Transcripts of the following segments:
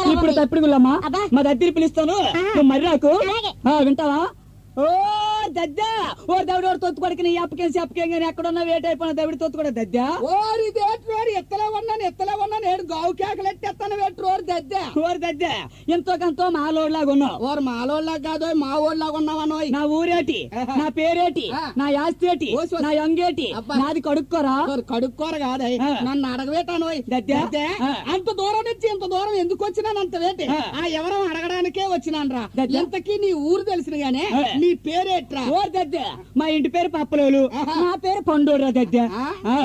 ఇప్పుడు తప్పుడు గుల్లమ్మా అబ్బా. మా దగ్గర పిలుస్తాను ఆ. నువ్వు మరి నాకు అలాగే. ఆ, వింటావా ఓ దద్దా ఓ దవిడ ఓ తొత్తు కొడుకుని అప్పకేం చెప్పకేం కానీ ఎక్కడున్నా వేట అయిపోయిన దవిడ తొత్తు కూడా దద్దా ఓరి దేట్రోరు ఎత్తలే ఉన్నాను ఎత్తలే ఉన్నాను ఏడు గావు కేకలెట్టి ఎత్తాను పెట్టుకోరు దద్దే ఓరి దద్దా ఎంతో కొంత మాలోడ్లాగా ఉన్నావు ఓరు మాలోళ్ళ కాదు మా ఊళ్ళలాగా ఉన్నావనోయ్ నా ఊరేటి ఆహా. నా పేరేటి ఆ. నా ఆస్తి ఏటి ఓసు, ఓసు. నా యంగేటి అబ్బా. నాది కడుక్కోరా ఓరు కడుక్కోరు కాదయ్ ఆ. నన్ను అడగవేటానోయ్ దద్దే? దద్దే, ఆ. అంత దూరం నుంచి ఇంత దూరం ఎందుకు వచ్చినాను అంత వేటి ఆ. ఆ ఎవరో అడగడానికే వచ్చినాను రా దద్దే? ఎంతకీ నీ ఊరు తెలిసిన గానే ఆ. నీ పేరేట్రా ఓ దద్దా మా ఇంటి పేరు పప్పలోలు ఆహా. నా పేరు పండోడ్రా దద్దా ఆ? ఆ.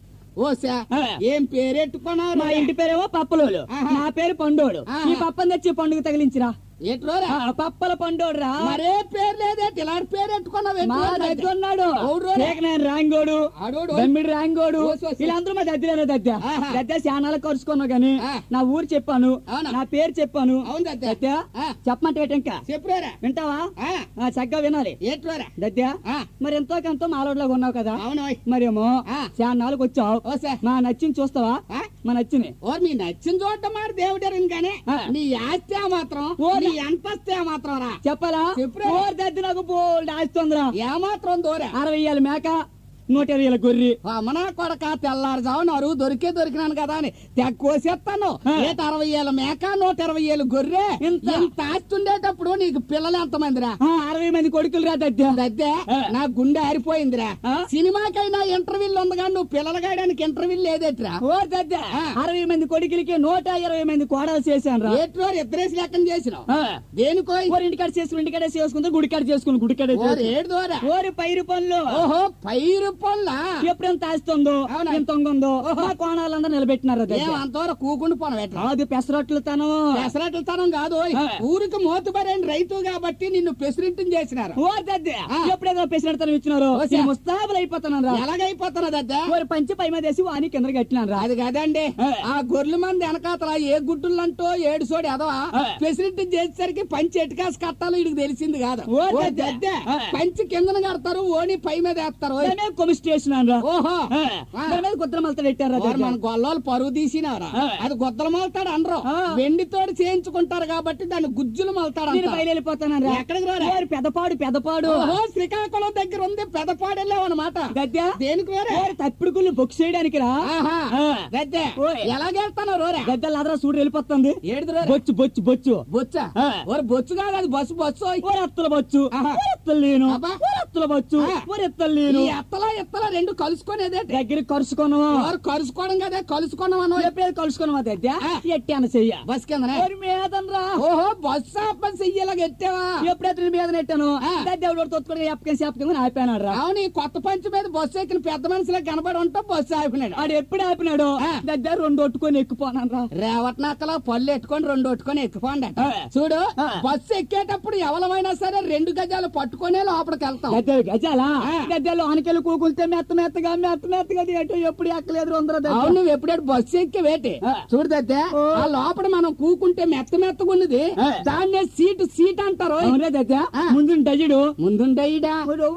ఓసా ఆ. ఏం పేరెట్టుకున్నావు మా ఇంటి పేరేమో పప్పలోలు ఆహా. నా పేరు పండోడు ఆహా. ఈ పప్పని తెచ్చి పండుగ తగిలించిరా ఎట్రోరా ఆ, పప్పల పండోడ్రా మరే పేరు లేదే ఇలాంటి పేరెట్టుకున్నావు మా దగ్గర ఉన్నాడు ఎవడ్రో? నేను రాంగోడు ఆడోడు దమ్మిడి రాంగోడు ఓసి, ఓసి. వీళ్ళందరూ మా దగ్గర దద్ద ఆహా. దద్ద శానాలు కరుచుకున్నావు గాని ఆ. నా ఊరు చెప్పాను అవునా? నా పేరు చెప్పాను అవును దద్ద దద్ద ఆ. చెప్పమంటే ఏంటి ఇంకా చెప్పురా వింటావా ఆ, ఆ, చక్కగా వినాలి ఎట్రోరా దద్ద ఆ. మరి ఎంతో కొంత మాలోడ్లాగా ఉన్నావు కదా అవునోయ్ మరేమో ఆ. శానాలకు వచ్చావు ఓసే మా నచ్చింది చూస్తావా ఆ? మా నచ్చింది ఓర్ మీ నచ్చిన చోట మాట దేవుడరు కానీ ఆ. నీ ఆస్తి ఆ మాత్రం ఓ, నీ అంతస్తే ఆ మాత్రం రా చెప్పాలా చెప్పురా. ఓర్ దద్ద నాకు బోల్డ్ ఆస్తుందిరా ఏమాత్రం దూరా అరవై ఏళ్ళ మేక నూట ఇరవై ఏళ్ళ గొర్రె అమ్మనా కొడక తెల్లారుజామున అరువు దొరికే దొరికినాను కదా అని తెగ కోసేస్తాను ఆ. ఏట అరవై ఏళ్ళ మేక నూట ఇరవై ఏళ్ళు గొర్రె ఇంత? ఇంత ఆస్తి ఉండేటప్పుడు నీకు పిల్లలు ఎంతమందిరా ఆ, అరవై మంది కొడుకులు రా దద్ద దద్దే ఆ. నా గుండె ఆరిపోయిందిరా ఆ? సినిమాకైనా ఇంటర్వ్యూలు ఉంది కానీ నువ్వు పిల్లలు గాయడానికి ఇంటర్వ్యూ లేదేట్రా ఓ దద్ద ఆ. అరవై మంది కొడుకులకి నూట ఇరవై మంది కోడలు చేశాను రా ఏట్లో ఇద్దరేసి లెక్కన చేసినావు ఆ. దేనికో ఓరి ఇంటికాడ చేసుకుని ఇంటికాడ చేసుకుంటే గుడికాడ చేసుకుని గుడికాడ ఓరు ఏడు దూరా ఓరి పైరు పనులు ఓహో పైరు పనులా ఎప్పుడెంత ఆస్తుందో అవునా? ఎంత ఉందో మా కోణాలందరూ నిలబెట్టినారు దద్ద. ఏం అంతవరకు కూకుండి పోను పెట్టరా అది పెసరట్లు తను పెసరట్లతనం కాదు ఓయ్. ఆ. ఊరికి మోతుబరైన రైతు కాబట్టి నిన్ను ప్రెసిడెంట్ చేసినారు ఓ దద్ద ఆ. ఎప్పుడేదో పెసరట్లను ఇచ్చినారు ఓసే. నేను ముస్తాబులు అయిపోతున్నాను రా ఎలాగైపోతున్నది అద్దా ఓరి పంచి పై మీద వేసి వాని కింద కట్టినాను రా అది కదండి ఆ. ఆ గొర్రెల మంది వెనకాతల ఏ గుడ్డులంటో ఏడు సోడి ఎదవా ఆ. ప్రెసిడెంట్ చేసేసరికి పంచి ఎటుకాసి కట్టాలో ఇడికి తెలిసింది కాదు ఓ ఓ దద్ద. దద్దే. ఆ. పంచి కిందన కడతారు ఓని పై మీద వేస్తారు ఓయ్. దాని మీద కొమ్మి స్టేషన్ రా ఓహో ఆ. ఆ. దాని మీద కుద్ర మలత పెట్టారు ఓరి మన గొల్లోలు పరువు తీసినారా ఆ. అది గుద్దలు మల్తాడు అనరు ఆ. వెండితోటి చేయించుకుంటారు కాబట్టి దాన్ని గుజ్జులు మల్తాడు నేను అంటారు. బయలుపోతాను రా ఎక్కడికి రారా? ఓరి పెదపాడు పెదపాడు ఓహో శ్రీకాకుళం దగ్గర ఉంది పెదపాడెళ్ళావు అనమాట గద్ద దేనికి వేరే ఓరి తప్పుడు గుళ్ళు బుక్ చేయడానికి రా ఆహా ఆ. గద్దె ఓయ్. ఎలాగెళ్తాను రోరా గద్దెలు అదరా చూడు వెళ్ళిపోతుంది ఏడుది రోరా బొచ్చు బొచ్చు బొచ్చు బొచ్చా ఆ. ఓరి బొచ్చు కాదు అది బస్సు బస్సు ఓయ్. ఓరి అత్తల బొచ్చు ఆహా. ఓరి అత్తలు లేను అబ్బా. ఓరి అత్తల బొచ్చు ఆ. ఓరి ఎత్తలు లేను ఈ ఎత్తలా ఎత్తలా రెండు కలుసుకునేదే దగ్గర కలుసుకున్నాం ఎవరు కలుసుకోవడం కదా కలుసుకున్నాం అను ఎప్పుడైతే కలుసుకున్నాం దగ్గర ఆ. ఎట్టాను చెయ్య బస్ కిందనే ఓరి మీదనరా ఓహో బస్సు ఆపని చెయ్యేలాగా ఎట్టావా ఎప్పుడైతే నీ మీద నెట్టాను ఆ. దేవుడు తొత్తుకొని చెప్పకని చెప్పకని ఆపానాడు రా అవును ఈ కొత్త పంచి మీద బస్సు ఎక్కిన పెద్ద మనిషిలా కనబడి ఉంటా బస్సు ఆపినాడు ఆడు ఎప్పుడు ఆపినాడు ఆ. దగ్గర రెండు ఒట్టుకొని ఎక్కుపోనాను రా రేవట్నాకలో పళ్ళు ఎట్టుకొని రెండు ఒట్టుకొని ఎక్కిపోండి ఆ. చూడు ఆ. బస్సు ఎక్కేటప్పుడు ఎవరమైనా సరే రెండు గజాలు పట్టుకునే లోపలికి వెళ్తాం గద్దెలు గజాలా ఆ. గద్దెలు ఆనకెళ్ళి కూకుంటే మెత్త మెత్తగా మెత్త మెత్తగా ఎటు ఎప్పుడు ఎక్కలేదు అందరూ అవును నువ్వు ఎప్పుడైతే బస్సు ఎక్కి వేటి ఆ. చూడదైతే ఓ. ఆ లోపల మనం కూకుంటే మెత్త మెత్తగా ఉన్నది ఆ. దాన్నే సీటు సీట్ అంటారు అవునా దగ్గర ఆ. ముందు డజుడు ముందుండయిడా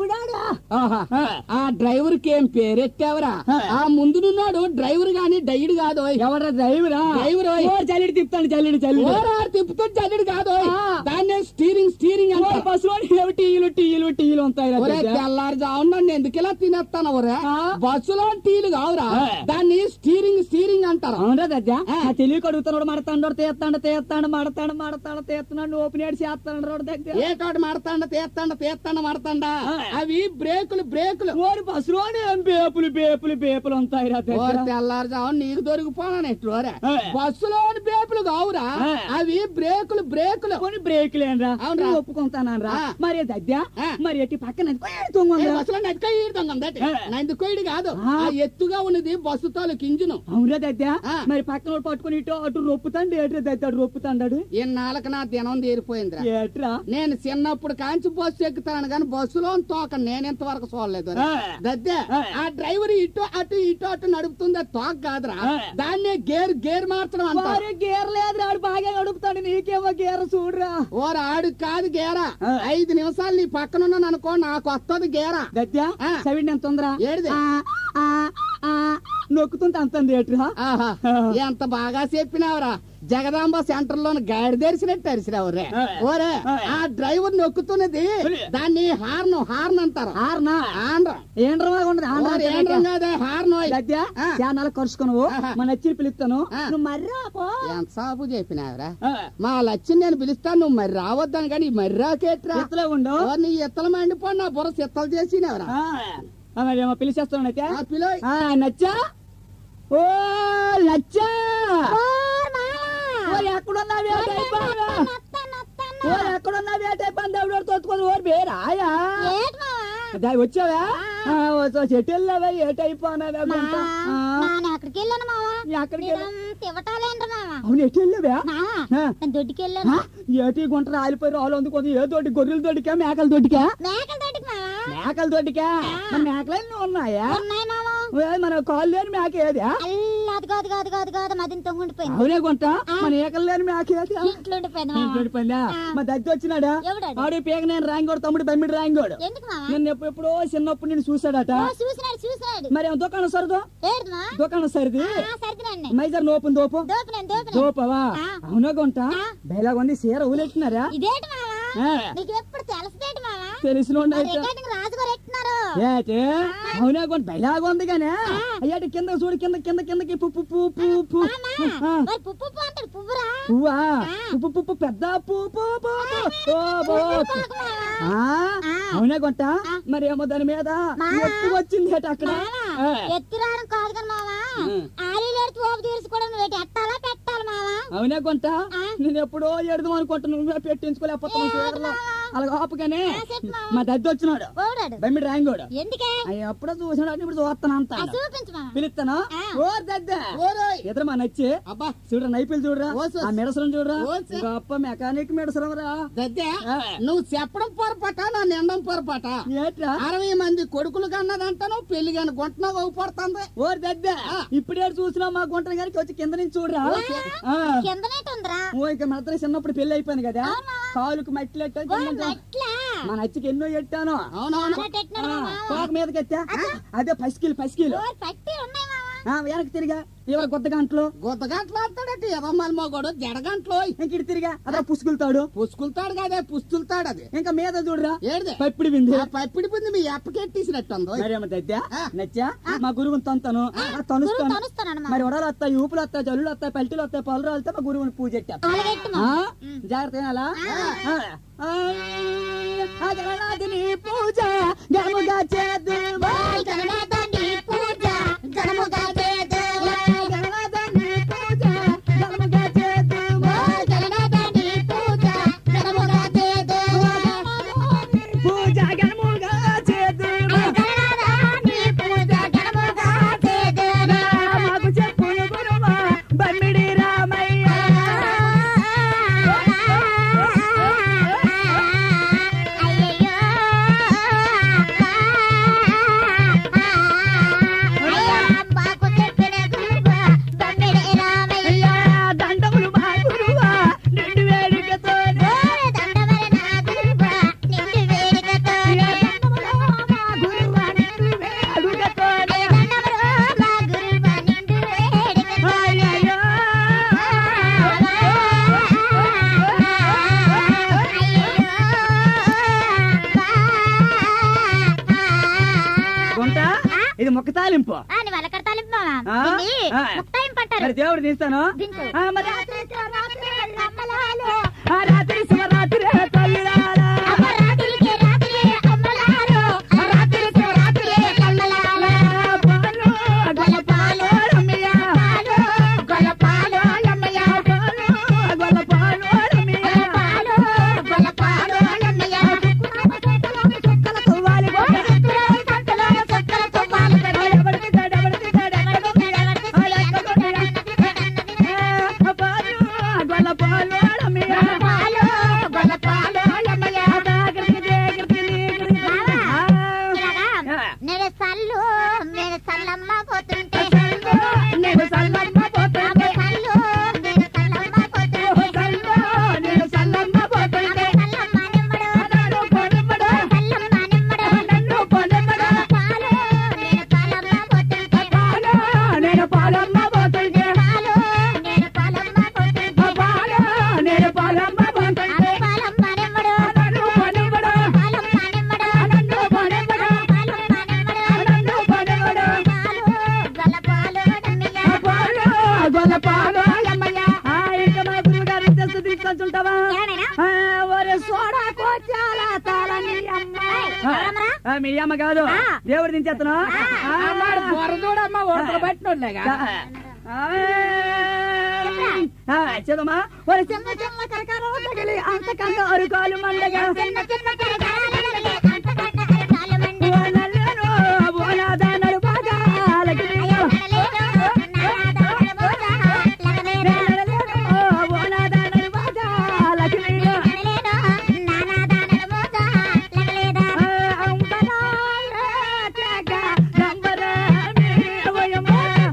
ఆహా. ఆ డ్రైవర్ కి ఏం పేరెట్టావరా ఆ. ఆ ముందునున్నాడు డ్రైవర్ గాని డైడ్ కాదు ఎవడ డ్రైవరా డ్రైవర్ ఓయ్. ఓ జల్లిడి తిప్పుతాడు జల్లిడి జల్లిడి ఓరారు తిప్పుతూ జల్లెడు కాదు ఆ. దాన్నే స్టీరింగ్ స్టీరింగ్ ఓ అంటారు బస్సులో ఏవో టీలు టీలు టీలు ఉంటాయి రా ఒరే దగ్గర. తెల్లారుజామున నన్ను ఎందుకు ఇలా తినేస్తాను ఒరే ఆ. బస్సులో టీలు కావురా ఆ. దాన్ని స్టీరింగ్ స్టీరింగ్ అంటారు అవునా దగ్గర ఆ. ఆ తెలివి కడుగుతున్నాడు మడతాడు తీస్తాడు తీస్తాడు మడతాడు మడతాడు తీస్తున్నాడు ఓపెన్ ఏడు చేస్తాడు రోడ్డు దగ్గర ఏటోటి మడతాండ తీస్తాండ తీస్తాండ మడతాండ ఆ. అవి బ్రేకులు బ్రేకులు ఓరి బస్సులోనే ఏం బేపులు బేపులు బేపులు ఉంటాయి రా దగ్గర. ఓరి తెల్లారుజామున నీకు దొరికిపోనా ఎట్లోరే ఆ. బస్సులోని బ్రేకులు కావురా ఆ. అవి బ్రేకులు బ్రేకులు కొన్ని బ్రేక్ లేనరా అవునురా. ఒప్పుకుంటానరా ఆ. మరి దద్ద ఆ. మరి ఎట్టి పక్కన ఏ తొంగ బస్సులో నడికొయ్యి దొంగందటి ఆ. నందుకొయ్యడు కాదు ఆ. ఆ ఎత్తుగా ఉన్నది బస్సు తాలూకు ఇంజును అవునా దద్ద ఆ. మరి పక్కన వాడు పట్టుకుని ఇటు అటు రొప్పుతాండు ఏట్రా దద్దాడు రొప్పుతాండాడు ఇన్నాళ్ళకి నా దినం తీరిపోయిందిరా ఏట్రా నేను చిన్నప్పుడు కాంచి బస్సు ఎక్కుతాను కానీ బస్సులో తోక నేను ఇంతవరకు చూడలేదు ఆ. దద్దే ఆ. ఆ డ్రైవర్ ఇటు అటు ఇటు అటు నడుపుతుంది అది తోక కాదురా ఆ. దాన్నే గేర్ గేర్ మార్చడం అంటారు వారు గేర్ లేదు ఆడు బాగా నడుపుతాడు నీకేమో గేర్ చూడరా ఓర ఆడు కాదు గేరా ఆ. ఐదు నిమిషాలు నీ పక్కన ఉన్నాను అనుకో నాకు వస్తుంది గేరా దద్ద ఆ. సవిడ్ ఎంత ఉందిరా ఏడిది? ఆ, ఆ, ఆ, నొక్కుతుంటే అంత రేటురా ఆహా ఎంత బాగా చెప్పినావురా జగదాంబ సెంటర్ లోని గాడి తెరిచినట్టు అరిసినావు రే ఆ. ఓరే ఆ. ఆ డ్రైవర్ నొక్కుతున్నది సరే. దాన్ని హార్న్ హార్న్ అంటారు ఆర్నా ఆంధ్ర ఏండ్రా ఉండదు ఓరి ఏండ్రం కాదే హార్న్ ఓయ్. గద్య ఆ. చాలా కరుచుకున్నావు ఆహా. మన నచ్చి పిలుస్తాను ఆ. నువ్వు మర్రా పో ఎంత సాపు చెప్పినావురా ఆ, మా లక్ష్యం నేను పిలుస్తాను నువ్వు మరి రావద్దాను కానీ మరి రాకేట్రా ఎత్తులో ఉండు ఓ, నీ ఇత్తలు మండిపోయి నా బుర్ర సిత్తలు చేసినవరా ఆ, ఆ, మరి ఏమో పిలిచేస్తాను అయితే ఆ పిలోయ్ ఆ, నచ్చా ఓ నచ్చా ఓ ఎక్కడున్నా వేట అయిపోయినా ఓ ఎక్కడున్నా వేట అయిపోయింది ఎవడో తోచుకొని ఓరి బేరాయా దా- వచ్చావా ఆ, వచ్చా చెట్టు వెళ్ళావా ఏట అయిపోయినావా గుంట? ఆ, అక్కడికి వెళ్ళాను మావా ఎక్కడికి వెళ్ళా- తివటాలేంట మావా అవును ఎటు వెళ్ళావా మావా ఆ. నేను దొడ్డికి వెళ్ళాను ఆ, ఏటి గుంట రాలిపోయి రాళ్ళు అందుకుంది ఏ తోటి గొర్రెల తోటికా మేకల తోటికా మేకల తోటికి మావా మేకల తోటికా మన మేకలన్నీ ఉన్నాయా ఉన్నాయి మావా ఓ, మన కాళ్ళు లేని మేక ఏది ఆ? అల్లా అది కాదు కాదు కాదు కాదు మదిని తొంగుండిపోయింది అవునే గుంట మన ఏకలు లేని మేక ఏది ఆ? ఇంట్లో ఉండిపోయింది మావా పడిపోయిందా ఆ. మా దగ్గర వచ్చినాడా ఎవడాడు? ఆడు పేక నేను రాంగోడు తమ్ముడు బమ్మిడి రాంగోడు ఎందుకు మావా నిన్న ఎప్పుడు ఎప్పుడో చిన్నప్పుడు నేను చూసాడట ఓ, చూసినాడు చూసినాడు మరి ఏమో దుకాణం సరదు ఏడు మా దుకాణం సరిది సరిదినండి మైజర్ నోపు దోపు దోపినాను దోపినాను దోపవా ఆ. అవునా గుంట ఆ. బయలాగా ఉంది సీర ఊలెట్టినారా ఇదేంటి మావా ఆ, నీకు ఎప్పుడు తెలుసుదేంటి మావా తెలిసిన అయితే రికార్డింగ్ రాజుగారు ఎట్టున్నారు ఏటే అవునా గుంట బయలాగా ఉంది గానే అయ్యాట కింద చూడు కింద కింద కిందకి పుప్పు పువ్వు పువ్వు పువ్వు మామా ఆ. మరి పువ్వు పువ్వు అంటాడు పువ్వురా పువ్వా పువ్వు పువ్వు పెద్ద పువ్వు పువ్వు పువ్వు ఓ బో పువ్వుకు మావా ఆ అవునా గుంట మరి ఏమో దాని మీద ఎక్కువ వచ్చింది అట అక్కడ ఆ. ఎత్తిరాడం కాదు కానీ మావా ఆలీలు ఎడుతూ ఓపు తీర్చుకోవడం నువ్వు ఏంటి ఎట్టాలా పెట్టాలి మావా అవునా కొంట ఆ. నేను ఎప్పుడో ఎడదాం అనుకుంటున్నా నువ్వే పెట్టించుకోలేకపోతున్నావు చీరలో అలాగ ఆపుగానే చెప్పు మావా. మా దద్ద వచ్చినాడు ఓడాడు బమ్మిడి రాయంగోడు ఎందుకే అయ్యి ఎప్పుడో చూసినాడు ఇప్పుడు చూస్తాను ఆ, అంటాడు చూపించు మావా పిలుస్తాను ఆ. ఓ దద్ద ఓరోయ్ ఎదురు మా నచ్చి అబ్బా చూడరా నైపులు చూడరా ఓసు. ఆ మెడసరం చూడరా ఓసు. గొప్ప మెకానిక్ మెడసరం రా దద్దే ఆ. నువ్వు చెప్పడం పొరపాట నా నిండం పొరపాట ఏట్రా అరవై మంది కొడుకులు కన్నదంటాను పెళ్లి కాని గుంటనో అవుపడుతుంది ఓ దద్ద ఇప్పుడే చూసినా మా గుంటన గారికి వచ్చి కింద నుంచి చూడరా ఆ. కిందనేటి ఉందిరా ఓ ఇక మన ఇద్దరం చిన్నప్పుడు పెళ్లి అయిపోయింది కదా కాలుకు మట్టి లెక్క ఓ, మెట్లా మా నచ్చికి ఎన్నో ఎట్టాను అవునవును అలా పెట్టినాడు ఆ, మావా తోక మీదకి ఎత్తా అదే పసికిలు పసికిలు ఓ, పట్టి ఉన్నాయి మావా ఆ, వెనక్కి తిరిగా ఇవాళ కొత్త గంటలు గుద్దగంటలు అంటాడట ఎదమ్మల మగోడు జడగంటలో ఇంక ఇటు తిరిగా అదే పుసుకులుతాడు పుసుకులుతాడు కదే పుస్తులుతాడు అది ఇంకా మీద చూడరా ఏడిదే పప్పిడి వింది ఆ పప్పిడి పుంది మీ ఎప్పకెట్టేసినట్టుంది మరేమో దద్దా ఆ. నచ్చా మా గురువుని తొంతాను ఆ, గురువు తనుస్తాను తనుస్తాను మరి వడలు వస్తాయి ఊపులు వస్తాయి జల్లులు వస్తాయి పల్టీలు వస్తాయి పళ్ళు వస్తాయి మా గురువుని పూజ ఎట్టా అలాగెట్టు ఆ? మావా జాగ్రత్త వినాలా? ఆ. ఆ, ఆ గణనాథుని పూజ గముగా చేద్దుమా. గణనాథుని పూజ ఘనముగా చేద్దుమా. గణనాథుని పూజ గముగా చేద్దుమా. గణనాథుని పూజ ఘనముగా చేద్దుమా. పూజ గముగా చేద్దుమా. గణనాథుని పూజ ఘనముగా చేద్దుమా. మాకు చెప్పులు గురువా బమ్మిడి రామయ్య అయ్యయ్యో. అయ్యా, మాకు చెప్పిన గురువు తమ్మిడి రామయ్య. దండములు మా గురువా నిండు వేడుకతోనే దండవర నా గురువు నిండు వేడుకతో. దండములు మా గురువా నిండు వేడుకతోనే దండవర మా గురువు నిండు వేడుకతో. అయ్యయ్యో. గుంట ఇది మొక్క తాలింపు అని వలకడతాలి ఆ? ఆ. ముక్తాయం పట్టారు మరి దేవుడు తీస్తాను దించు. ఆ, మరి రాత్రి రాత్రి అమ్మలాలు. ఆ రాత్రి శివరాత్రి తల్లిరాలా. అమరాత్రికి రాత్రి అమ్మలాలు. రాత్రికి రాత్రి అమ్మలాలు. పాలు, గొల్లపాలు, రమ్య. పాలు, గొల్లపాలు, లమ్మయ్య. పాలు, గొల్లపాలు, రమ్య. పాలు, గొల్లపాలు, లమ్మయ్య. చుక్కల తువ్వాలి గొల్ల. చుక్కల సంతలో చుక్కల తువ్వాలు పెట్టి. ఎవరికి దా, ఎవరికి దా, ఎవరికి దా, ఆ, ఎక్కడికి దా. ఆ, పాలు, గొల్లపాలు, రమ్య. పాలు, గొల్లపాలు, లమ్మయ్య. దగ్గరికి, దగ్గరికి, దగ్గరికి. ఆ. ఇలాగా నేను సల్లు నేను సల్లమ్మ పోతుంటే నేను సల్లమ్మ పోతుంటే సల్లు నేను సల్లమ్మ పోతుంటే సల్లో నేను సల్లమ్మ పోతుంటే సల్లమ్మ నిమ్మడు నన్ను కొనుమ్మడు సల్లమ్మ నిమ్మడు నన్ను కొనుమ్మడు పాలు నేను సల్లమ్మ పోతుంటే పాలు తీసుకొచ్చుంటావా ఎవరైనా? ఆ, ఒరే సోడా కోచాల తాళని అమ్మ. ఆ, ఎవరమ్మరా? ఆ, మీ అమ్మ కాదు ఆ. దేవుడు దించేస్తాను అమ్మాడు బొరదూడమ్మ ఉడత పట్టినోళ్ళేగా చదమ్మా ఒరే చిన్న చిన్న కరకర తగిలి అంతకంత అరుకాలు మండగా చిన్న చిన్న కరకరాలకి అంతకంటే అరకాలు మండి. ఓనల్లేను, ఓనాద నడుపాదాలకి నీవు. నడలేదో, నానాదాల మోజా, లగలేదా. నేనడలేను, ఓనాద నడుపాదాలకి నీవు. నడలేదో, నానాదాల మోజా, లగలేదా. ఆ, అంబరాలే తెగ నంబరామి ఓయమ్మ.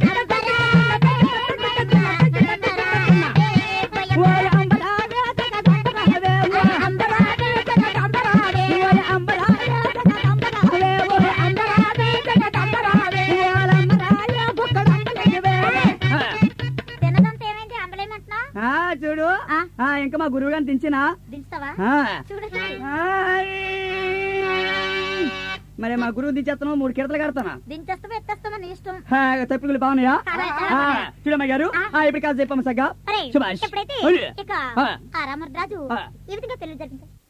ఓయ్ అంబరాలే తెగ నంబరావే, ఓయ్ అంబరాలే తెగ నంబరావే, ఓయ్ అంబరాలే తెగ నంబరావే, ఓయ్ అంబరాలే తెగ నంబరావే, ఓయ్ అంబరాలే బుక్కడంబలేవే. తినదంతా ఏమైంది అంబలేమంటున్నావు ఆ చూడు ఆ. ఆ ఇంకా మా గురువు గారిని దించినా దించుతావా ఆ. చూడు చూడు ఆయ్. మరి మా గురువు దించేస్తాను మూడు కిడతలు కడతానా దించేస్తావా ఎత్తేస్తావా నీ ఇష్టం ఆ, తప్పికులు బాగున్నాయా చాలా, ఆ, చాలా. చూడమ్మ గారు ఆ, ఇప్పుడు కాదు చెప్పమ్మ సగ్గా అరే శుభాష్ ఎప్పుడైతే అరే. ఇక ఆ. ఆ రామరాజు ఆ. ఈ విధంగా పెళ్లి జరిగింది